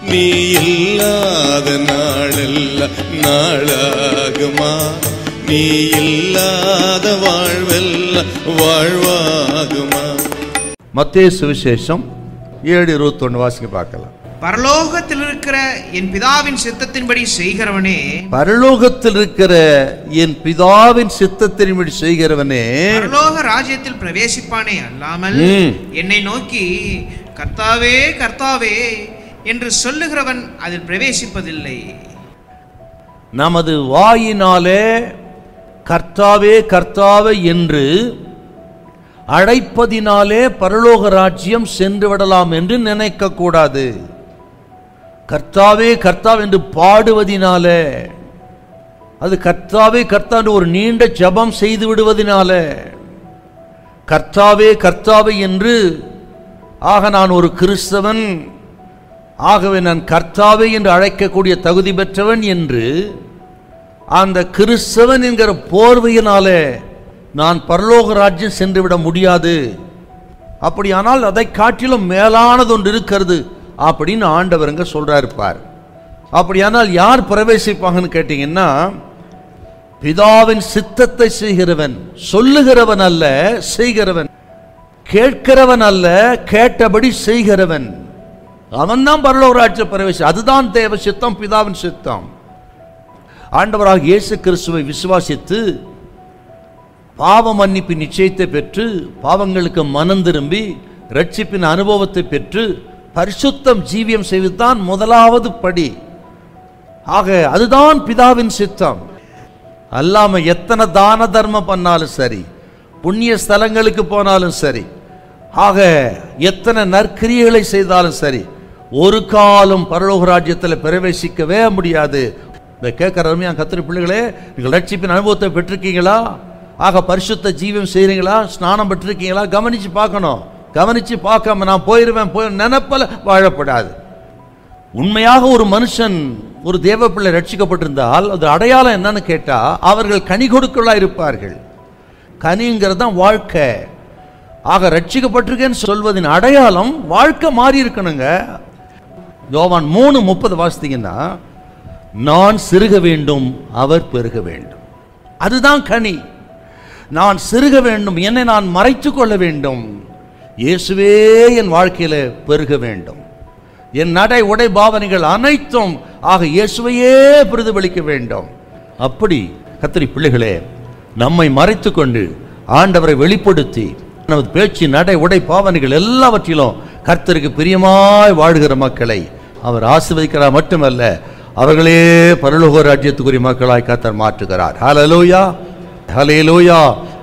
நீ இல்லாத நாளெல்லாம் நாளாகுமா நீ இல்லாத வாழ்வெல்லாம் வாழ்வாகுமா மத்தேயு சுவிசேஷம் ஏழு இருபத்தொன்னு வாசிக்க பார்க்கலாம் பரலோகத்தில் இருக்கிற என் பிதாவின் சித்தத்தின்படி செய்கிறவனே பரலோகத்தில் இருக்கிற என் பிதாவின் சித்தத்தின்படி செய்கிறவனே பரலோக ராஜ்யத்தில் பிரவேசிப்பானே அல்லாமல் ம். என்னை நோக்கி கர்த்தாவே கர்த்தாவே என்று சொல்லுகிறவன் அதில் பிரவேசிப்பதில்லை நமது வாயினாலே கர்த்தாவே கர்த்தாவே என்று அழைப்பதினாலே பரலோக ராஜ்யம் சென்று விடலாம் என்று நினைக்க கூடாது கர்த்தாவே கர்த்தாவே என்று பாடுவதினாலே அது கர்த்தாவே கர்த்தா என்று ஒரு நீண்ட ஜெபம் செய்து விடுவதினாலே கர்த்தாவே கர்த்தாவே என்று ஆக நான் ஒரு கிறிஸ்தவன் ஆகவே நான் கர்த்தாவே என்று அழைக்கக்கூடிய தகுதி பெற்றவன் என்று அந்த கிறிஸ்தவன் என்கிற போர்வையினாலே நான் பரலோக ராஜ்யம் சென்று விட முடியாது அப்படியானால் அதை காட்டிலும் மேலானது ஒன்று இருக்கிறது அப்படின்னு ஆண்டவருங்க சொல்றாரு பார் அப்படியானால் யார் பிரவேசிப்பாங்கன்னு கேட்டீங்கன்னா பிதாவின் சித்தத்தை செய்கிறவன் சொல்லுகிறவன் அல்ல செய்கிறவன் கேட்கிறவன் அல்ல கேட்டபடி செய்கிறவன் அவன்தான் பரலோக ராஜ்ய பிரவேசி அதுதான் தேவ சித்தம் பிதாவின் சித்தம் ஆண்டவராக இயேசு கிறிஸ்துவை விசுவாசித்து பாவ மன்னிப்பு நிச்சயத்தை பெற்று பாவங்களுக்கு மனம் திரும்பி ரட்சிப்பின் அனுபவத்தை பெற்று பரிசுத்தம் ஜீவியம் செய்வதுதான் முதலாவது படி ஆக அதுதான் பிதாவின் சித்தம் அல்லாம எத்தனை தான தர்மம் பண்ணாலும் சரி புண்ணிய ஸ்தலங்களுக்கு போனாலும் சரி ஆக எத்தனை நற்கிரியைகளை செய்தாலும் சரி ஒரு காலம் பரலோக ராஜ்யத்தில் பிரவேசிக்கவே முடியாது இந்த கேட்குற அருமையா கத்திரி பிள்ளைகளே நீங்கள் ரட்சிப்பின் அனுபவத்தை பெற்றிருக்கீங்களா ஆக பரிசுத்த ஜீவம் செய்கிறீங்களா ஸ்நானம் பெற்றிருக்கீங்களா கவனிச்சு பார்க்கணும் கவனிச்சு பார்க்காம நான் போயிருவேன் போய் நினைப்பல வாழப்படாது உண்மையாக ஒரு மனுஷன் ஒரு தேவ பிள்ளை ரட்சிக்கப்பட்டிருந்தால் அது அடையாளம் என்னன்னு கேட்டா அவர்கள் கனி கொடுக்கலா இருப்பார்கள் கனிங்கிறது தான் வாழ்க்கை ஆக ரட்சிக்கப்பட்டிருக்கேன்னு சொல்வதின் அடையாளம் வாழ்க்கை மாறி இருக்கணுங்க யோவான் மூணு முப்பது வாசித்தீங்கன்னா நான் சிறுக வேண்டும் அவர் பெருக வேண்டும் அதுதான் கனி நான் சிறுக வேண்டும் என்னை நான் மறைத்து கொள்ள வேண்டும் இயேசுவே என் வாழ்க்கையில பெருக வேண்டும் என் நடை உடை பாவனைகள் அனைத்தும் ஆக இயேசுவையே பிரதிபலிக்க வேண்டும் அப்படி கத்திரி பிள்ளைகளே நம்மை மறைத்து கொண்டு ஆண்டவரை வெளிப்படுத்தி நமது பேச்சு நடை உடை பாவனைகள் எல்லாவற்றிலும் கர்த்தருக்கு பிரியமாய் வாழ்கிற மக்களை அவர் ஆசீர்வதிக்கிறார் மட்டுமல்ல அவர்களே பரலோக ராஜ்யத்துக்குரிய மக்களாய் கர்த்தர் மாற்றுகிறார் ஹalleluya ஹalleluya